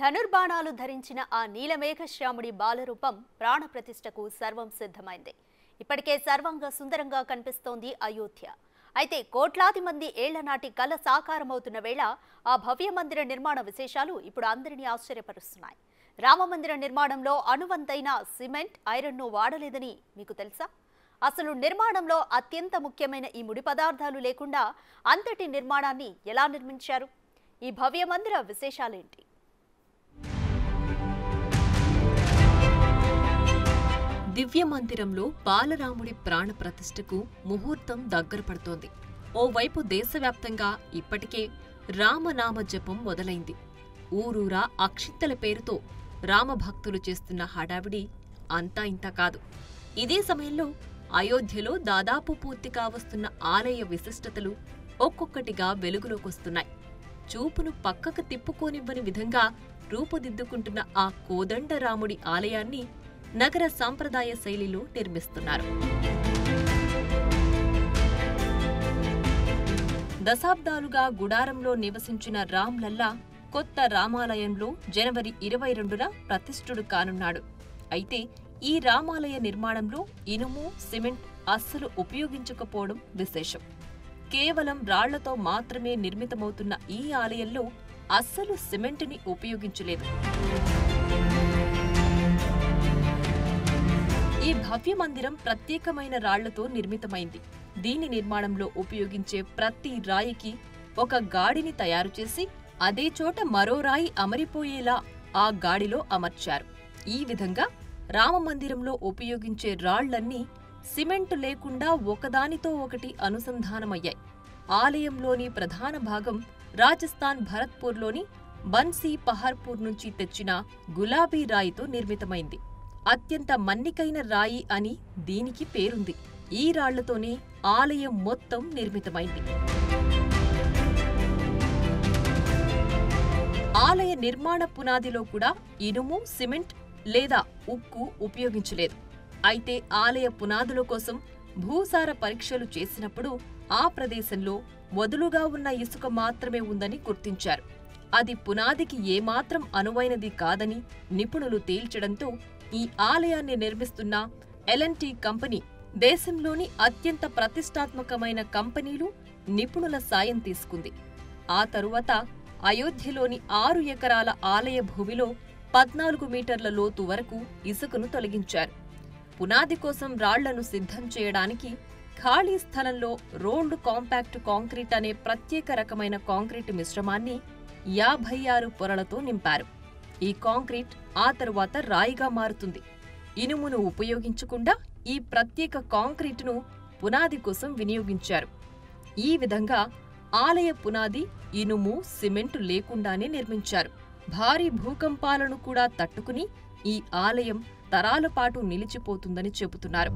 ధనుర్బాణాలు ధరించిన ఆ నీలమేఘశ్యాముడి బాలరూపం ప్రాణప్రతిష్ఠకు సర్వం సిద్ధమైంది ఇప్పటికే సర్వంగా సుందరంగా కనిపిస్తోంది అయోధ్య అయితే కోట్లాది మంది ఏళ్ల నాటి కల సాకారమవుతున్న వేళ ఆ భవ్య మందిర నిర్మాణ విశేషాలు ఇప్పుడు అందరినీ ఆశ్చర్యపరుస్తున్నాయి రామమందిర నిర్మాణంలో అనువంతైన సిమెంట్ ఐరన్ను వాడలేదని మీకు తెలుసా అసలు నిర్మాణంలో అత్యంత ముఖ్యమైన ఈ ముడి పదార్థాలు లేకుండా అంతటి నిర్మాణాన్ని ఎలా నిర్మించారు ఈ భవ్య మందిర విశేషాలేంటి దివ్య మందిరంలో బాలరాముడి ప్రాణ ప్రతిష్ఠకు ముహూర్తం దగ్గర పడుతోంది ఓవైపు దేశవ్యాప్తంగా ఇప్పటికే రామనామ జపం మొదలైంది ఊరూరా అక్షింతల పేరుతో రామభక్తులు చేస్తున్న హడావిడి అంతా ఇంత కాదు ఇదే సమయంలో అయోధ్యలో దాదాపు పూర్తి కావస్తున్న ఆలయ విశిష్టతలు ఒక్కొక్కటిగా వెలుగులోకొస్తున్నాయి చూపును పక్కకు తిప్పుకోనివ్వని విధంగా రూపుదిద్దుకుంటున్న ఆ కోదండరాముడి ఆలయాన్ని నగర సాంప్రదాయ శైలిలో నిర్మిస్తున్నారు దశాబ్దాలుగా గుడారంలో నివసించిన రామ్ లల్లా కొత్త రామాలయంలో జనవరి ఇరవై రెండున ప్రతిష్ఠుడు కానున్నాడు అయితే ఈ రామాలయ నిర్మాణంలో ఇనుము సిమెంట్ అస్సలు ఉపయోగించకపోవడం విశేషం కేవలం రాళ్లతో మాత్రమే నిర్మితమవుతున్న ఈ ఆలయంలో అస్సలు సిమెంటుని ఉపయోగించలేదు ఈ భవ్య మందిరం ప్రత్యేకమైన రాళ్లతో నిర్మితమైంది దీని నిర్మాణంలో ఉపయోగించే ప్రతి రాయికి ఒక గాడిని తయారు చేసి అదే చోట మరో రాయి అమరిపోయేలా ఆ గాడిలో అమర్చారు ఈ విధంగా రామమందిరంలో ఉపయోగించే రాళ్లన్నీ సిమెంటు లేకుండా ఒకదానితో ఒకటి అనుసంధానమయ్యాయి ఆలయంలోని ప్రధాన భాగం రాజస్థాన్ భరత్పూర్లోని బన్సీ పహార్పూర్ నుంచి తెచ్చిన గులాబీ రాయితో నిర్మితమైంది అత్యంత మన్నికైన రాయి అని దీనికి పేరుంది ఈ రాళ్లతోనే ఆలయం మొత్తం నిర్మితమైంది ఆలయ నిర్మాణ పునాదిలో కూడా ఇనుము సిమెంట్ లేదా ఉక్కు ఉపయోగించలేదు అయితే ఆలయ పునాదుల కోసం భూసార పరీక్షలు చేసినప్పుడు ఆ ప్రదేశంలో వదులుగా ఉన్న ఇసుక మాత్రమే ఉందని గుర్తించారు అది పునాదికి ఏమాత్రం అనువైనది కాదని నిపుణులు తేల్చడంతో ఈ ఆలయాన్ని నిర్మిస్తున్న ఎల్ఎన్టీ కంపెనీ దేశంలోని అత్యంత ప్రతిష్టాత్మకమైన కంపెనీలు నిపుణుల సాయం తీసుకుంది ఆ తరువాత అయోధ్యలోని ఆరు ఎకరాల ఆలయ భూమిలో పద్నాలుగు మీటర్ల లోతు వరకు ఇసుకను తొలగించారు పునాది కోసం రాళ్లను సిద్ధం చేయడానికి ఖాళీ స్థలంలో రోల్డ్ కాంపాక్ట్ కాంక్రీట్ అనే ప్రత్యేక రకమైన కాంక్రీట్ మిశ్రమాన్ని యాభై ఆరు పొరలతో నింపారు ఈ కాంక్రీట్ ఆ తరువాత రాయిగా మారుతుంది ఇనుమును ఉపయోగించకుండా ఈ ప్రత్యేక కాంక్రీటును పునాది కోసం వినియోగించారు ఈ విధంగా ఆలయ పునాది ఇనుము సిమెంటు లేకుండానే నిర్మించారు భారీ భూకంపాలను కూడా తట్టుకుని ఈ ఆలయం తరాల పాటు నిలిచిపోతుందని చెబుతున్నారు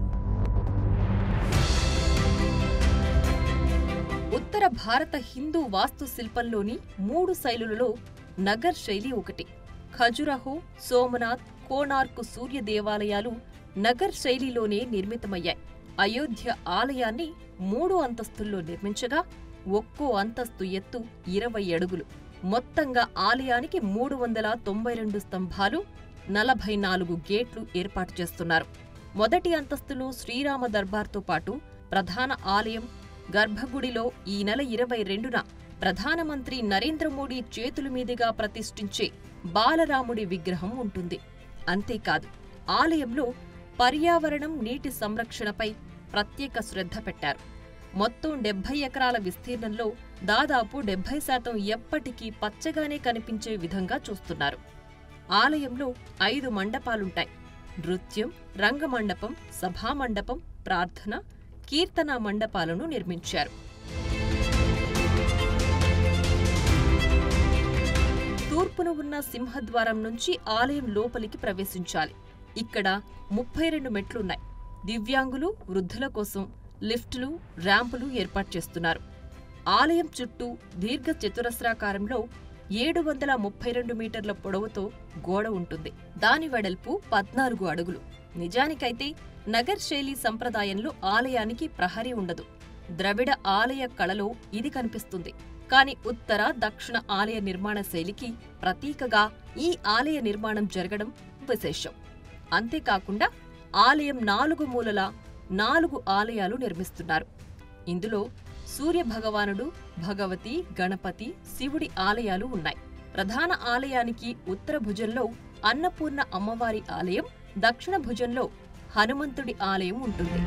ఉత్తర భారత హిందూ వాస్తు శిల్పంలోని మూడు శైలులలో నగర్ శైలి ఒకటి ఖజురహో సోమనాథ్ కోనార్క్ సూర్య దేవాలయాలు నగర్ శైలిలోనే నిర్మితమయ్యాయి అయోధ్య ఆలయాన్ని మూడు అంతస్తుల్లో నిర్మించగా ఒక్కో అంతస్తు ఎత్తు ఇరవై అడుగులు మొత్తంగా ఆలయానికి మూడు వందల తొంభై రెండు స్తంభాలు నలభై నాలుగు గేట్లు ఏర్పాటు చేస్తున్నారు మొదటి అంతస్తులో శ్రీరామ దర్బార్తో పాటు ప్రధాన ఆలయం గర్భగుడిలో ఈ నెల ఇరవై రెండున ప్రధానమంత్రి నరేంద్ర మోడీ చేతుల మీదుగా ప్రతిష్ఠించే బాలరాముడి విగ్రహం ఉంటుంది అంతేకాదు ఆలయంలో పర్యావరణం నీటి సంరక్షణపై ప్రత్యేక శ్రద్ధ పెట్టారు మొత్తం డెబ్బై ఎకరాల విస్తీర్ణంలో దాదాపు డెబ్బై శాతం ఎప్పటికీ పచ్చగానే కనిపించే విధంగా చూస్తున్నారు ఆలయంలో ఐదు మండపాలుంటాయి నృత్యం రంగమండపం సభామండపం ప్రార్థన కీర్తన మండపాలను నిర్మించారు తూర్పున ఉన్న సింహద్వారం నుంచి ఆలయం లోపలికి ప్రవేశించాలి ఇక్కడ ముప్పై రెండు మెట్లున్నాయి దివ్యాంగులు వృద్ధుల కోసం లిఫ్టులు ర్యాంపులు ఏర్పాటు చేస్తున్నారు ఆలయం చుట్టూ దీర్ఘ చతురస్రాకారంలో ఏడు వందల ముప్పై రెండు మీటర్ల పొడవుతో గోడ ఉంటుంది దాని వెడల్పు పద్నాలుగు అడుగులు నిజానికైతే నగర్ శైలి సంప్రదాయంలో ఆలయానికి ప్రహరీ ఉండదు ద్రవిడ ఆలయ కళలో ఇది కనిపిస్తుంది కాని ఉత్తర దక్షిణ ఆలయ నిర్మాణ శైలికి ప్రతీకగా ఈ ఆలయ నిర్మాణం జరగడం విశేషం అంతేకాకుండా ఆలయం నాలుగు మూలల నాలుగు ఆలయాలు నిర్మిస్తున్నారు ఇందులో సూర్య భగవానుడు భగవతి గణపతి శివుడి ఆలయాలు ఉన్నాయి ప్రధాన ఆలయానికి ఉత్తర భుజంలో అన్నపూర్ణ అమ్మవారి ఆలయం దక్షిణ భుజంలో హనుమంతుడి ఆలయం ఉంటుంది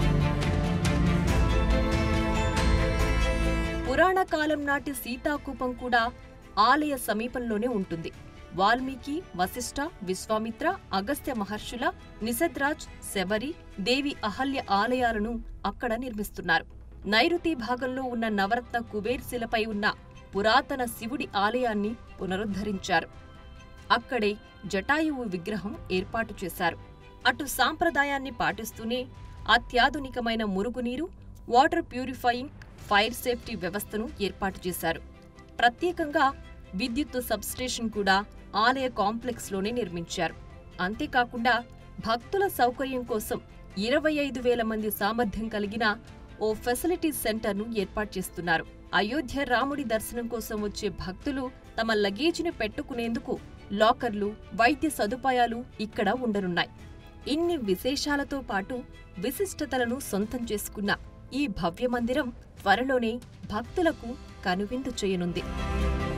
పురాణ కాలం నాటి సీతాకూపం కూడా ఆలయ సమీపంలోనే ఉంటుంది వాల్మీకి వశిష్ఠ విశ్వామిత్ర అగస్త్య మహర్షుల నిషద్రాజ్ శబరి దేవి అహల్య ఆలయాలను అక్కడ నిర్మిస్తున్నారు నైరుతి భాగంలో ఉన్న నవరత్న కుబేర్ శిలపై ఉన్న పురాతన శివుడి ఆలయాన్ని పునరుద్ధరించారు అక్కడే జటాయువు విగ్రహం ఏర్పాటు చేశారు అటు సాంప్రదాయాన్ని పాటిస్తూనే అత్యాధునికమైన మురుగునీరు వాటర్ ప్యూరిఫైయింగ్ ఫైర్ సేఫ్టీ వ్యవస్థను ఏర్పాటు చేశారు ప్రత్యేకంగా విద్యుత్ సబ్స్టేషన్ కూడా ఆలయ కాంప్లెక్స్లోనే నిర్మించారు అంతేకాకుండా భక్తుల సౌకర్యం కోసం ఇరవై ఐదు వేల మంది సామర్థ్యం కలిగిన ఓ ఫెసిలిటీ సెంటర్ను ఏర్పాటు చేస్తున్నారు అయోధ్య రాముడి దర్శనం కోసం వచ్చే భక్తులు తమ లగేజీని పెట్టుకునేందుకు లాకర్లు వైద్య సదుపాయాలు ఇక్కడ ఉండనున్నాయి ఇన్ని విశేషాలతో పాటు విశిష్టతలను సొంతం చేసుకున్న ఈ భవ్య మందిరం త్వరలోనే భక్తులకు కనువిందు చేయనుంది